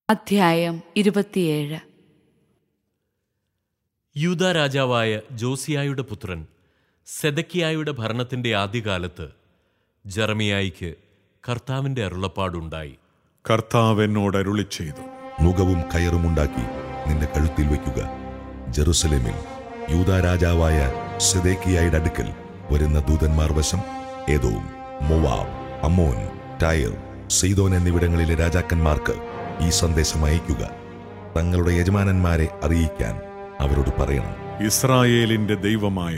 അധ്യായം ഇരുപത്തിയേഴ് യൂദ രാജാവായ ജോസിയായുടെ പുത്രൻ സെദക്കിയായുടെ ഭരണത്തിന്റെ ആദ്യകാലത്ത് ജെറമിയായിക്ക് കർത്താവിന്റെ അരുളപ്പാടുണ്ടായി കർത്താവ് എന്നോട് അരുളി ചെയ്തു നുകവും കയറുമുണ്ടാക്കി നിന്റെ കഴുത്തിൽ വയ്ക്കുക ജെറുസലേമിൽ യൂദാ രാജാവായ സെദേക്കിയായുടെ അടുക്കൽ വരുന്ന ദൂതന്മാർ വശം Edom Moab Ammon Tyre Sidon എന്നിവിടങ്ങളിലെ രാജാക്കന്മാർക്ക് ഈ സന്ദേശം അയക്കുക തങ്ങളുടെ യജമാനന്മാരെ അറിയിക്കാൻ അവരോട് പറയണം ഇസ്രായേലിന്റെ ദൈവമായ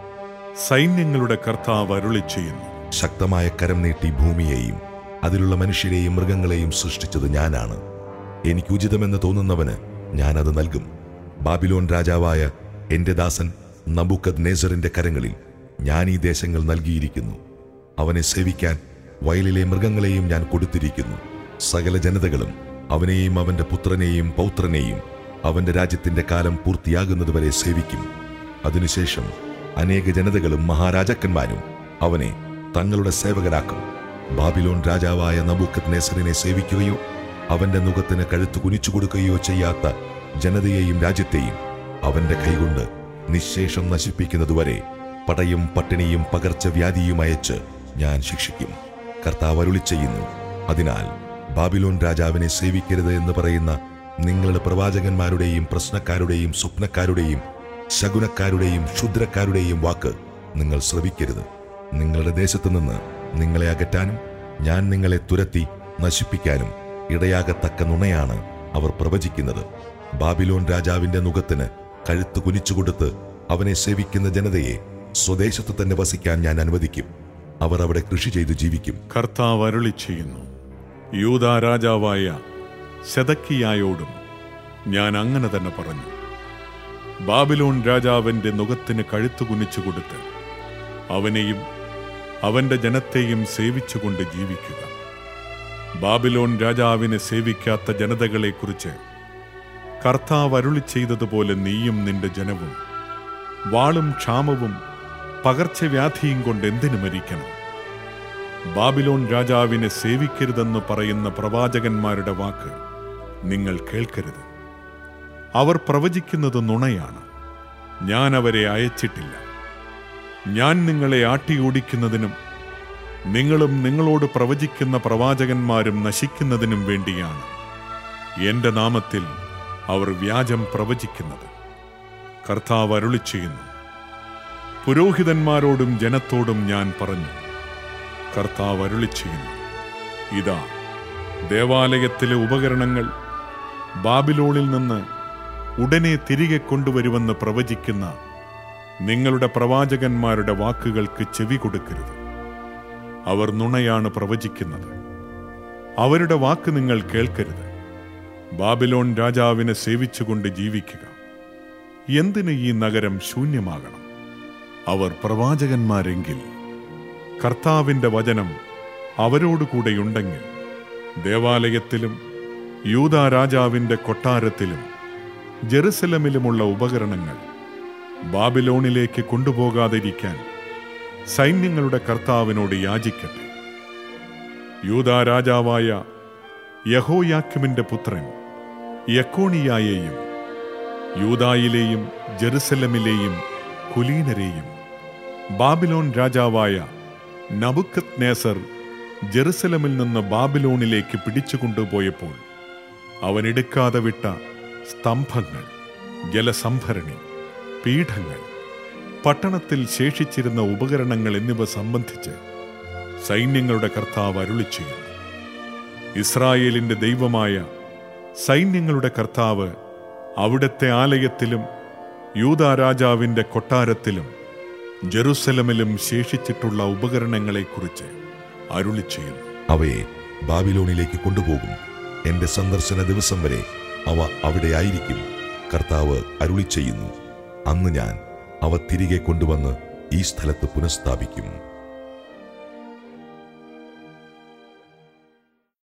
സൈന്യങ്ങളുടെ കർത്താവ് അരുളി ചെയ്യുന്നു ശക്തമായ കരം നീട്ടി ഭൂമിയെയും അതിലുള്ള മനുഷ്യരെയും മൃഗങ്ങളെയും സൃഷ്ടിച്ചത് ഞാനാണ് എനിക്ക് ഉചിതമെന്ന് തോന്നുന്നവന് ഞാനത് നൽകും ബാബിലോൺ രാജാവായ എന്റെ ദാസൻ നബുക്കദ് നേസറിന്റെ കരങ്ങളിൽ ഞാൻ ഈ ദേശങ്ങൾ നൽകിയിരിക്കുന്നു അവനെ സേവിക്കാൻ വയലിലെ മൃഗങ്ങളെയും ഞാൻ കൊടുത്തിരിക്കുന്നു സകല ജനതകളും അവനെയും അവന്റെ പുത്രനെയും പൗത്രനെയും അവന്റെ രാജ്യത്തിന്റെ കാലം പൂർത്തിയാകുന്നതുവരെ സേവിക്കും അതിനുശേഷം അനേക ജനതകളും മഹാരാജാക്കന്മാരും അവനെ തങ്ങളുടെ സേവകരാക്കും ബാബിലോൺ രാജാവായ നബൂക്കത് നെസറിനെ സേവിക്കുകയോ അവന്റെ മുഖത്തിന് കഴുത്തു കുനിച്ചു കൊടുക്കുകയോ ചെയ്യാത്ത ജനതയെയും രാജ്യത്തെയും അവന്റെ കൈകൊണ്ട് നിശേഷം നശിപ്പിക്കുന്നതുവരെ പടയും പട്ടിണിയും പകർച്ചവ്യാധിയും അയച്ച് ഞാൻ ശിക്ഷിക്കും കർത്താവ് അരുളി ചെയ്യുന്നു അതിനാൽ ബാബിലോൺ രാജാവിനെ സേവിക്കരുത് എന്ന് പറയുന്ന നിങ്ങളുടെ പ്രവാചകന്മാരുടെയും പ്രശ്നക്കാരുടെയും സ്വപ്നക്കാരുടെയും ശകുനക്കാരുടെയും ക്ഷുദ്രക്കാരുടെയും വാക്ക് നിങ്ങൾ ശ്രവിക്കരുത് നിങ്ങളുടെ ദേശത്തു നിന്ന് നിങ്ങളെ അകറ്റാനും ഞാൻ നിങ്ങളെ തുരത്തി നശിപ്പിക്കാനും ഇടയാകത്തക്ക നുണയാണ് അവർ പ്രവചിക്കുന്നത് ബാബിലോൺ രാജാവിന്റെ മുഖത്തിന് കഴുത്ത് കുനിച്ചുകൊടുത്ത് അവനെ സേവിക്കുന്ന ജനതയെ സ്വദേശത്ത് തന്നെ വസിക്കാൻ ഞാൻ അനുവദിക്കും അവർ അവിടെ കൃഷി ചെയ്തു ജീവിക്കും കർത്താവ് അരുളി ചെയ്യുന്നു യൂദാ രാജാവായ സെതക്കിയായോടും ഞാൻ അങ്ങനെ തന്നെ പറഞ്ഞു ബാബിലോൺ രാജാവിന്റെ നുഖത്തിന് കഴുത്തു കുനിച്ചു കൊടുത്ത് അവനെയും അവന്റെ ജനത്തെയും സേവിച്ചുകൊണ്ട് ജീവിക്കുക ബാബിലോൺ രാജാവിനെ സേവിക്കാത്ത ജനതകളെക്കുറിച്ച് കർത്താവ് അരുളി ചെയ്തതുപോലെ നീയും നിന്റെ ജനവും വാളും ക്ഷാമവും പകർച്ചവ്യാധിയും കൊണ്ട് എന്തിനു മരിക്കണം ബാബിലോൺ രാജാവിനെ സേവിക്കരുതെന്ന് പറയുന്ന പ്രവാചകന്മാരുടെ വാക്ക് നിങ്ങൾ കേൾക്കരുത് അവർ പ്രവചിക്കുന്നത് നുണയാണ് ഞാൻ അവരെ അയച്ചിട്ടില്ല ഞാൻ നിങ്ങളെ ആട്ടിയോടിക്കുന്നതിനും നിങ്ങളും നിങ്ങളോട് പ്രവചിക്കുന്ന പ്രവാചകന്മാരും നശിക്കുന്നതിനും വേണ്ടിയാണ് എന്റെ നാമത്തിൽ അവർ വ്യാജം പ്രവചിക്കുന്നത് കർത്താവ് അരുളി ചെയ്യുന്നു പുരോഹിതന്മാരോടും ജനത്തോടും ഞാൻ പറഞ്ഞു കർത്താവ് അരുളി ചെയ്യുന്നു ഇതാ ദേവാലയത്തിലെ ഉപകരണങ്ങൾ ബാബിലോണിൽ നിന്ന് ഉടനെ തിരികെ കൊണ്ടുവരുമെന്ന് പ്രവചിക്കുന്ന നിങ്ങളുടെ പ്രവാചകന്മാരുടെ വാക്കുകൾക്ക് ചെവി കൊടുക്കരുത് അവർ നുണയാണ് പ്രവചിക്കുന്നത് അവരുടെ വാക്ക് നിങ്ങൾ കേൾക്കരുത് ബാബിലോൺ രാജാവിനെ സേവിച്ചുകൊണ്ട് ജീവിക്കുക എന്തിന് ഈ നഗരം ശൂന്യമാകണം അവർ പ്രവാചകന്മാരെങ്കിൽ കർത്താവിന്റെ വചനം അവരോടുകൂടെയുണ്ടെങ്കിൽ ദേവാലയത്തിലും യൂതാ രാജാവിന്റെ കൊട്ടാരത്തിലും ജെറുസലമിലുമുള്ള ഉപകരണങ്ങൾ ബാബിലോണിലേക്ക് കൊണ്ടുപോകാതിരിക്കാൻ സൈന്യങ്ങളുടെ കർത്താവിനോട് യാചിക്കട്ടെ യൂതാ രാജാവായ യഹോയാക്കിമിന്റെ പുത്രൻ യക്കോണിയായെയും യൂതായിലെയും ജെറുസലമിലെയും കുലീനരെയും ബാബിലോൺ രാജാവായ നബുക്കത് നേസർ ജെറുസലമിൽ നിന്ന് ബാബിലോണിലേക്ക് പിടിച്ചുകൊണ്ടുപോയപ്പോൾ അവൻ എടുക്കാതെ വിട്ട സ്തംഭങ്ങൾ ജലസംഭരണി പീഠങ്ങൾ പട്ടണത്തിൽ ശേഷിച്ചിരുന്ന ഉപകരണങ്ങൾ എന്നിവ സംബന്ധിച്ച് സൈന്യങ്ങളുടെ കർത്താവ് അരുളി ചെയ്യുന്നു ഇസ്രായേലിന്റെ ദൈവമായ സൈന്യങ്ങളുടെ കർത്താവ് അവിടുത്തെ ആലയത്തിലും യൂതാ രാജാവിന്റെ കൊട്ടാരത്തിലും ജെറുസലമിലും ശേഷിച്ചിട്ടുള്ള ഉപകരണങ്ങളെക്കുറിച്ച് അരുളി ചെയ്യുന്നു അവയെ ബാബിലോണിലേക്ക് കൊണ്ടുപോകും എന്റെ സന്ദർശന ദിവസം വരെ അവ അവിടെ ആയിരിക്കും കർത്താവ് അരുളി ചെയ്യുന്നു അന്ന് ഞാൻ അവ തിരികെ കൊണ്ടുവന്ന് ഈ സ്ഥലത്ത് പുനഃസ്ഥാപിക്കും